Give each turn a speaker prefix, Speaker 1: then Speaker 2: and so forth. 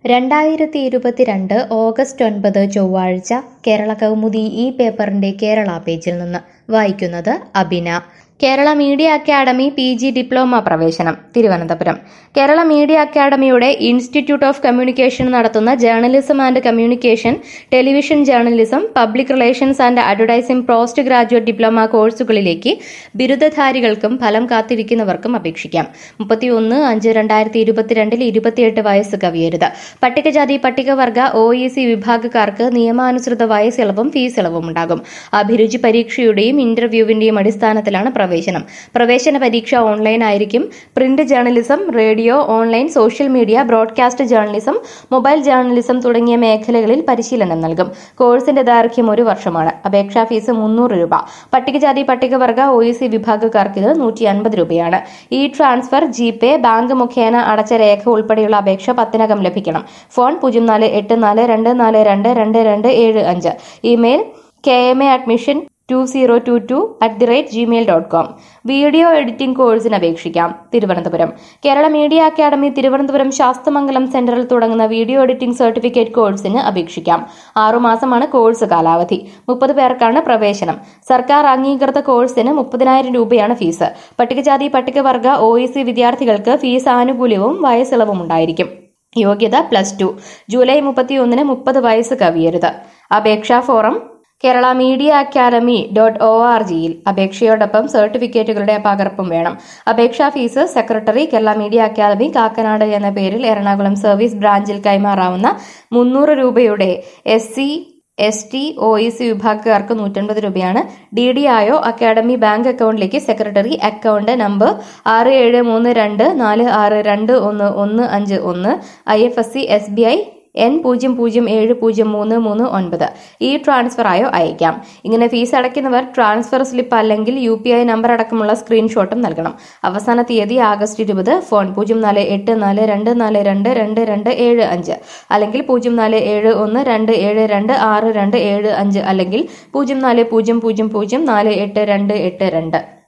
Speaker 1: രണ്ടായിരത്തി ഇരുപത്തിരണ്ട് ഓഗസ്റ്റ് ഒൻപത് ചൊവ്വാഴ്ച കേരള കൗമുദി ഈ പേപ്പറിന്റെ കേരള പേജിൽ നിന്ന് വായിക്കുന്നത് Abina Kerala media academy P G diploma പ്രവേശനം തിരുവനന്തപുരം കേരള മീഡിയ അക്കാദമിയുടെ ഇൻസ്റ്റിറ്റ്യൂട്ട് ഓഫ് കമ്മ്യൂണിക്കേഷൻ നടത്തുന്ന journalism and communication television journalism public relations and advertising post graduate diploma കോഴ്സുകളിലേക്ക് ബിരുദധാരികൾക്കും ഫലം കാത്തിരിക്കുന്നവർക്കും അപേക്ഷിക്കാം മുപ്പത്തിയൊന്ന് അഞ്ച് രണ്ടായിരത്തി ഇരുപത്തിരണ്ടിൽ ഇരുപത്തിയെട്ട് വയസ്സ് കവിയരുത് പട്ടികജാതി പട്ടികവർഗ ഒ ഇ സി വിഭാഗക്കാർക്ക് നിയമാനുസൃത വയസ്സ് ഇളവും ഫീസ് ഇളവും ഉണ്ടാകും അഭിരുചി പരീക്ഷയുടെയും ഇന്റർവ്യൂവിന്റെയും അടിസ്ഥാനത്തിലാണ് പ്രവേശനം പ്രവേശന പരീക്ഷ ഓൺലൈൻ ആയിരിക്കും print journalism radio online social media broadcast journalism mobile journalism തുടങ്ങിയ മേഖലകളിൽ പരിശീലനം നൽകും കോഴ്സിന്റെ ദൈർഘ്യം ഒരു വർഷമാണ് അപേക്ഷാ ഫീസ് മുന്നൂറ് രൂപ പട്ടികജാതി പട്ടികവർഗ ഒ ഇ സി വിഭാഗക്കാർക്ക് ഇത് നൂറ്റി അൻപത് രൂപയാണ് E transfer G pay bank മുഖേന അടച്ച രേഖ ഉൾപ്പെടെയുള്ള അപേക്ഷ പത്തിനകം ലഭിക്കണം ഫോൺ പൂജ്യം നാല് എട്ട് നാല് രണ്ട് നാല് രണ്ട് രണ്ട് രണ്ട് ഏഴ് അഞ്ച് email K M A admission two zero two two at the rate Gmail dot com video editing കോഴ്സിന് അപേക്ഷിക്കാം തിരുവനന്തപുരം കേരള മീഡിയ അക്കാദമി തിരുവനന്തപുരം ശാസ്തമംഗലം സെന്ററിൽ തുടങ്ങുന്ന വീഡിയോ എഡിറ്റിംഗ് സർട്ടിഫിക്കറ്റ് കോഴ്സിന് അപേക്ഷിക്കാം ആറുമാസമാണ് കോഴ്സ് കാലാവധി മുപ്പത് പേർക്കാണ് പ്രവേശനം സർക്കാർ അംഗീകൃത കോഴ്സിന് മുപ്പതിനായിരം രൂപയാണ് ഫീസ് പട്ടികജാതി പട്ടികവർഗ ഒ ഇ സി വിദ്യാർത്ഥികൾക്ക് ഫീസ് ആനുകൂല്യവും വയസ്സിളവും ഉണ്ടായിരിക്കും യോഗ്യത പ്ലസ് ടു ജൂലൈ മുപ്പത്തിയൊന്നിന് മുപ്പത് വയസ്സ് കവിയരുത് അപേക്ഷാ form Kerala media academy dot O R ജിയിൽ അപേക്ഷയോടൊപ്പം സർട്ടിഫിക്കറ്റുകളുടെ പകർപ്പും വേണം അപേക്ഷാ fees secretary Kerala media academy Kakkanad എന്ന പേരിൽ എറണാകുളം സർവീസ് ബ്രാഞ്ചിൽ കൈമാറാവുന്ന മുന്നൂറ് രൂപയുടെ S C S T O E C വിഭാഗക്കാർക്ക് നൂറ്റൻപത് രൂപയാണ് ഡി ഡി ആയോ അക്കാദമി ബാങ്ക് അക്കൗണ്ടിലേക്ക് സെക്രട്ടറി അക്കൗണ്ട് നമ്പർ ആറ് ഏഴ് മൂന്ന് രണ്ട് നാല് ആറ് രണ്ട് ഒന്ന് ഒന്ന് അഞ്ച് ഒന്ന് I F S C S B I N പൂജ്യം പൂജ്യം ഏഴ് പൂജ്യം മൂന്ന് മൂന്ന് ഒൻപത് ഈ ട്രാൻസ്ഫർ ആയോ അയക്കാം ഇങ്ങനെ ഫീസ് അടയ്ക്കുന്നവർ ട്രാൻസ്ഫർ സ്ലിപ്പ് അല്ലെങ്കിൽ യു പി ഐ നമ്പർ അടക്കമുള്ള സ്ക്രീൻഷോട്ടും നൽകണം അവസാന തീയതി ആഗസ്റ്റ് ഇരുപത് ഫോൺ പൂജ്യം നാല് എട്ട് നാല് രണ്ട് നാല് രണ്ട് രണ്ട് രണ്ട് ഏഴ് അഞ്ച് അല്ലെങ്കിൽ പൂജ്യം നാല് ഏഴ് ഒന്ന് രണ്ട് ഏഴ് രണ്ട് ആറ് രണ്ട് ഏഴ് അഞ്ച് അല്ലെങ്കിൽ പൂജ്യം നാല് പൂജ്യം പൂജ്യം പൂജ്യം നാല് എട്ട് രണ്ട് എട്ട് രണ്ട്